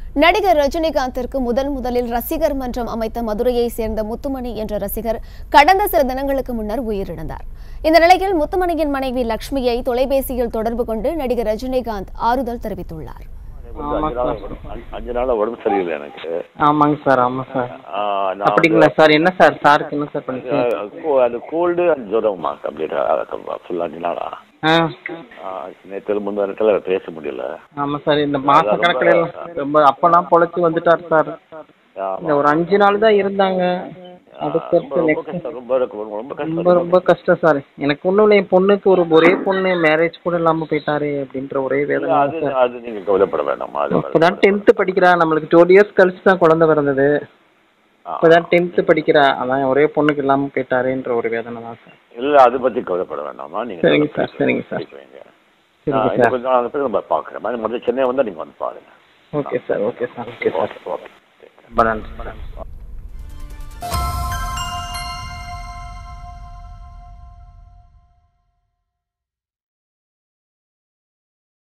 நடிகர் ரஜினிகாந்திற்கு முதன் முதலில் ரசிகர் மன்றம் அமைத்த மதுரையை சேர்ந்த முத்துமணி என்ற ரசிகர் கடந்த சில தினங்களுக்கு முன்னர் உயிரிழந்தார் இந்த நிலையில் முத்துமணியின் மனைவி லட்சுமியை தொலைபேசியில் தொடர்பு கொண்டு நடிகர் ரஜினிகாந்த் ஆறுதல் தெரிவித்துள்ளார் அஞ்சு நாளா உடம்பு- அஞ்சு- அஞ்சு நாளா உடம்பு சரியில்லை எனக்கு ஆமாங்க சார் ஆமாம் சார் ஆ, நான் அப்படிங்களா சார் என்ன சார் சாருக்கு என்ன சார் பண்ணிச்சு ஆ, கோ- அது கோல்டு அந்த ஜுரம்மா கம்ப்ளீட்டாக ஃபுல் அஞ்சு நாளா ஆ நேற்று முந்தா நேரத்தில் பேச முடியல ஆமாம் சார் இந்த மாச கணக்கில் எல்லாம் ரொம்ப அப்பெல்லாம் பொழைச்சி வந்துட்டார் சார் இந்த ஒரு அஞ்சு நாள் தான் இருந்தாங்க அதுக்கு ரொம்ப அடுத்து ரொம்ப நெக்ஸ்ட் கஷ்டம் ரொம்ப ரொம்ப ரொம்ப ரொம்ப கஷ்டம் ரொம்ப கஷ்டம் சார் எனக்கு ஒன்றும் இல்லை என் பொண்ணுக்கு ஒரு ஒரே பொண்ணு மேரேஜ் கூட இல்லாமல் போயிட்டாரு அப்படின்ற ஒரே வேதனை அது சார் அது நீங்கள் கவலைப்பட வேண்டாமா அது இப்போ தான் டென்த்து படிக்கிறா நம்மளுக்கு டுவெல் இயர்ஸ் கழிச்சு தான் குழந்தை பிறந்தது ஆ. இப்போ தான் டென்த்து படிக்கிறா அதான் ஒரே பொண்ணுக்கு இல்லாமல் போயிட்டாருன்ற ஒரு வேதனை தான் சார் இல்லை அதை பற்றி கவலைப்பட வேண்டாமா நீங்கள் சரிங்க சார், சரிங்க சார். வைங்க சரிங்க இன்னும் சார் கொஞ்சம் நாள் நம்ம பார்க்குறேன் மாதிரி முதல்ல சென்னை வந்தால் நீங்கள் வந்து பாருங்கள் okay sir okay sir okay sir okay okay ரொம்ப நன்றி